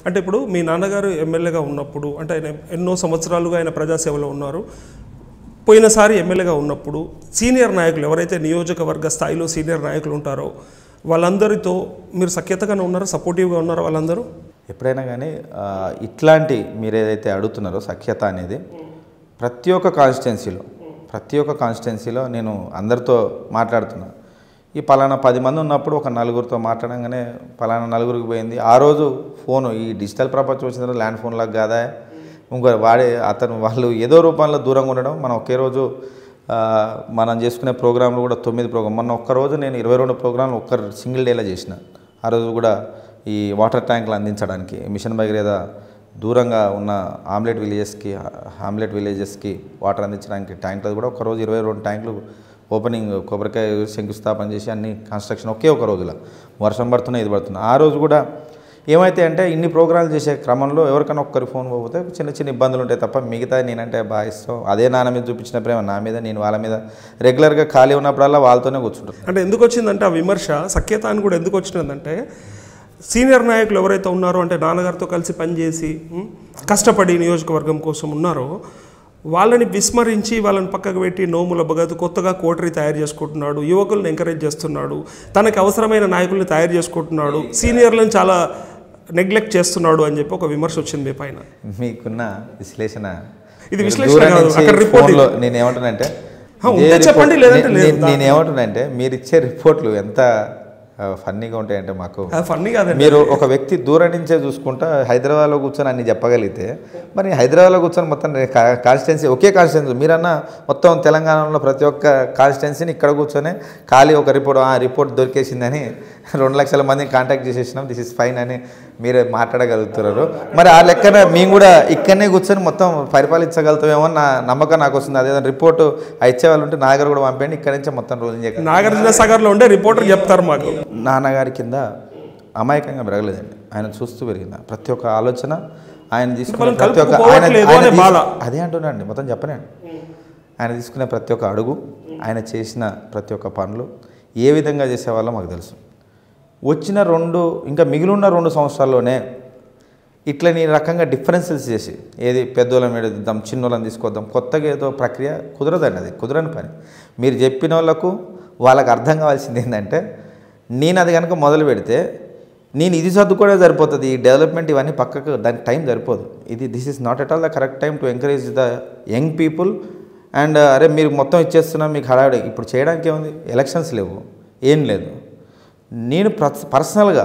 అంటే ఇప్పుడు మీ నాన్నగారు ఎమ్మెల్యేగా ఉన్నప్పుడు అంటే ఆయన ఎన్నో సంవత్సరాలుగా ఆయన ప్రజాసేవలో ఉన్నారు పోయినసారి ఎమ్మెల్యేగా ఉన్నప్పుడు సీనియర్ నాయకులు ఎవరైతే నియోజకవర్గ స్థాయిలో సీనియర్ నాయకులు ఉంటారో వాళ్ళందరితో మీరు సఖ్యతగానే ఉన్నారో సపోర్టివ్గా ఉన్నారో వాళ్ళందరూ ఎప్పుడైనా కానీ ఆ, ఇట్లాంటి మీరు ఏదైతే అడుగుతున్నారో సఖ్యత అనేది ప్రతి ఒక్క కాన్స్టిట్యున్సీలో ప్రతి ఒక్క కాన్స్టిట్యున్సీలో నేను అందరితో మాట్లాడుతున్నా ఈ పలానా పది మంది ఉన్నప్పుడు ఒక నలుగురితో మాట్లాడంగానే పలానా నలుగురికి పోయింది ఆ రోజు ఫోను ఈ డిజిటల్ ప్రపంచం వచ్చిన తర్వాత ల్యాండ్ ఫోన్ లాగా కాదా ఇంకో వాడే అతను వాళ్ళు ఏదో రూపంలో దూరంగా ఉండడం మనం ఒకే రోజు ఆ, మనం చేసుకునే ప్రోగ్రాంలు కూడా తొమ్మిది ప్రోగ్రాం మొన్న ఒక్క రోజు నేను ఇరవై రెండు ప్రోగ్రాంలు ఒక్క సింగిల్ డేలో చేసిన ఆ రోజు కూడా ఈ వాటర్ ట్యాంకులు అందించడానికి మిషన్ భగీరథ దూరంగా ఉన్న ఆమ్లెట్ విలేజెస్కి ఆమ్లెట్ విలేజెస్కి వాటర్ అందించడానికి ట్యాంకులు కూడా ఒక రోజు ఇరవై రెండు ట్యాంకులు ఓపెనింగ్ కొబ్బరికాయ శంకుస్థాపన చేసి అన్ని కన్స్ట్రక్షన్ ఒకే ఒక రోజులో వర్షం పడుతున్నా ఇది పడుతున్నా ఆ రోజు కూడా ఏమైతే అంటే ఇన్ని ప్రోగ్రాంలు చేసే క్రమంలో ఎవరికైనా ఒక్కరి ఫోన్ పోతే చిన్న చిన్న ఇబ్బందులు ఉంటాయి తప్ప మిగతా నేనంటే బాగా ఇష్టం అదే నాన్న మీద చూపించిన ప్రేమ నా మీద నేను వాళ్ళ మీద రెగ్యులర్గా ఖాళీ ఉన్నప్పుడల్లా వాళ్ళతోనే కూర్చుంటాను అంటే ఎందుకు వచ్చిందంటే ఆ విమర్శ సఖ్యత అని కూడా ఎందుకు వచ్చిందంటే సీనియర్ నాయకులు ఎవరైతే ఉన్నారో అంటే నాన్నగారితో కలిసి పనిచేసి ఉం, కష్టపడి నియోజకవర్గం కోసం ఉన్నారో వాళ్ళని విస్మరించి వాళ్ళని పక్కకు పెట్టి నోముల భగత్ కొత్తగా కోటరీ తయారు చేసుకుంటున్నాడు యువకులను ఎంకరేజ్ చేస్తున్నాడు తనకి అవసరమైన నాయకుల్ని తయారు చేసుకుంటున్నాడు సీనియర్లను చాలా నెగ్లెక్ట్ చేస్తున్నాడు అని చెప్పి ఒక విమర్శ వచ్చింది మీ పైన మీకున్న విశ్లేషణ ఇది మీరు విశ్లేషణ దూరం కాదు, నుంచి అక్కడ report ఫోన్లో నేను ఏమంటున్నానంటే హా, ఇదే ఉంటే report- చెప్పండి, లేదంటే నే- లేదు. నే- నేను ఏమంటున్నానంటే మీరు ఇచ్చే రిపోర్ట్లు ఎంత ఫన్నీగా ఉంటాయంటే మాకు ఫన్నీ కాదండి మీరు ఒక వ్యక్తి దూరం నుంచే చూసుకుంటా హైదరాబాద్లో కూర్చొని అన్ని చెప్పగలిగితే మరి హైదరాబాద్లో కూర్చొని మొత్తం కాన్స్టిట్యున్సీ ఒకే కాన్స్టిట్యున్సీ మీరన్నా మొత్తం తెలంగాణలో ప్రతి ఒక్క కాన్స్టిట్యున్సీని ఇక్కడ కూర్చొని ఖాళీ ఒక రిపోర్ట్ ఆ రిపోర్ట్ దొరికేసిందని రెండు లక్షల మందిని కాంటాక్ట్ చేసేసినాం దిస్ ఇస్ ఫైన్ అని మీరే మాట్లాడగలుగుతున్నారు మరి ఆ లెక్కన మేము కూడా ఇక్కడనే కూర్చొని మొత్తం పరిపాలించగలుగుతామేమో అని నా నమ్మకం నాకు వస్తుంది అదే రిపోర్ట్ ఇచ్చే వాళ్ళు ఉంటే నా దగ్గర కూడా పంపండి ఇక్కడ నుంచే మొత్తం రోజు చేయగలరు నాగార్జున సాగర్లో ఉండే రిపోర్టర్ చెప్తారు మాకు నాన్నగారి కింద అమాయకంగా పెరగలేదండి ఆయన చూస్తూ పెరిగింది ప్రతి ఒక్క ఆలోచన ఆయన తీసుకునే మనం ప్రతి ఒక్క ఆయన కలుపుకుపోవట్లేదు ఆయన అనే తీసు- బాధ. అదే అంటున్నాండి మొత్తం చెప్పనండి ఆయన తీసుకునే ప్రతి ఒక్క అడుగు ఆయన చేసిన ప్రతి ఒక్క పనులు ఏ విధంగా చేసేవాళ్ళో మాకు తెలుసు వచ్చిన రెండు ఇంకా మిగిలిన రెండు సంవత్సరాల్లోనే ఇట్లా నీ రకంగా డిఫరెన్సెస్ చేసి ఏది పెద్దోళ్ళని పెడదాం చిన్నోళ్ళని తీసుకొద్దాం కొత్తగా ఏదో ప్రక్రియ కుదరదండి అది కుదరని పని మీరు చెప్పిన వాళ్ళకు వాళ్ళకి అర్థం కావాల్సింది ఏంటంటే నేను అది కనుక మొదలు పెడితే నేను ఇది చదువుకోవడే సరిపోతుంది ఈ డెవలప్మెంట్ ఇవన్నీ పక్కకు దానికి టైం సరిపోదు ఇది this is not at all the correct time to encourage the young people and అరే మీరు మొత్తం ఇచ్చేస్తున్నాం మీకు హడావిడి ఇప్పుడు చేయడానికి ఏముంది ఎలక్షన్స్ లేవు ఏం లేదు నేను పర్సనల్గా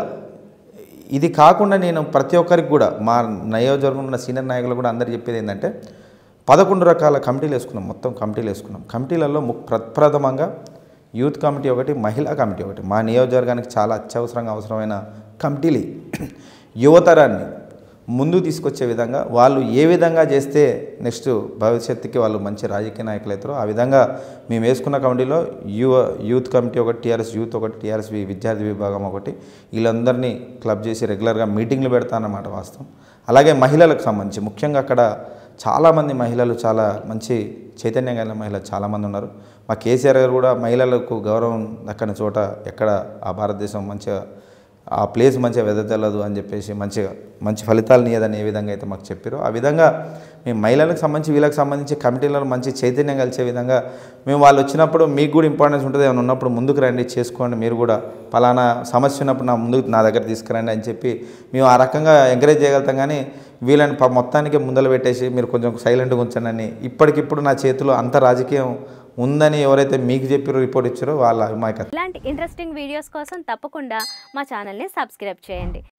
ఇది కాకుండా నేను ప్రతి ఒక్కరికి కూడా మా నియోజకవర్గంలో ఉన్న సీనియర్ నాయకులు కూడా అందరు చెప్పేది ఏంటంటే పదకొండు రకాల కమిటీలు వేసుకున్నాం మొత్తం కమిటీలు వేసుకున్నాం కమిటీలలో ము- ప్రప్రథమంగా యూత్ కమిటీ ఒకటి మహిళా కమిటీ ఒకటి మా నియోజకవర్గానికి చాలా అత్యవసరంగా అవసరమైన కమిటీలు యువతరాన్ని ముందుకు తీసుకొచ్చే విధంగా వాళ్ళు ఏ విధంగా చేస్తే నెక్స్ట్ భవిష్యత్తుకి వాళ్ళు మంచి రాజకీయ నాయకులు అవుతారో ఆ విధంగా మేము వేసుకున్న కమిటీలో యువ యూత్ కమిటీ ఒకటి టీఆర్ఎస్ యూత్ ఒకటి టీఆర్ఎస్ వి- విద్యార్థి విభాగం ఒకటి వీళ్ళందరినీ క్లబ్ చేసి రెగ్యులర్గా మీటింగ్లు పెడతానన్నమాట వాస్తవం అలాగే మహిళలకు సంబంధించి ముఖ్యంగా అక్కడ చాలామంది మహిళలు చాలా మంచి చైతన్యం కలిగిన మహిళలు చాలామంది ఉన్నారు మా కేసీఆర్ గారు కూడా మహిళలకు గౌరవం దక్కని చోట ఎక్కడ ఆ భారతదేశం మంచిగా ఆ ప్లేస్ మంచిగా వెదజల్లదు అని చెప్పేసి మంచిగా మంచి ఫలితాలు నీయదని ఏ విధంగా అయితే మాకు చెప్పారో ఆ విధంగా మేము మహిళలకు సంబంధించి వీళ్ళకి సంబంధించి కమిటీలలో మంచి చైతన్యం కలిసే విధంగా మేము వాళ్ళు వచ్చినప్పుడు మీకు కూడా ఇంపార్టెన్స్ ఉంటుంది ఏమైనా ఉన్నప్పుడు ముందుకు రండి చేసుకోండి మీరు కూడా పలానా సమస్య ఉన్నప్పుడు నా ముందుకు నా దగ్గర తీసుకురండి అని చెప్పి మేము ఆ రకంగా ఎంకరేజ్ చేయగలుగుతాం కానీ వీళ్ళని ప- మొత్తానికి ముందలు పెట్టేసి మీరు కొంచెం సైలెంట్గా ఉంచండి అని ఇప్పటికిప్పుడు నా చేతిలో అంత రాజకీయం ఉందని ఎవరైతే మీకు చెప్పారో రిపోర్ట్ ఇచ్చారో వాళ్ళ అమాయకత్వం ఇలాంటి ఇంట్రెస్టింగ్ వీడియోస్ కోసం తప్పకుండా మా ఛానల్ని సబ్స్క్రైబ్ చేయండి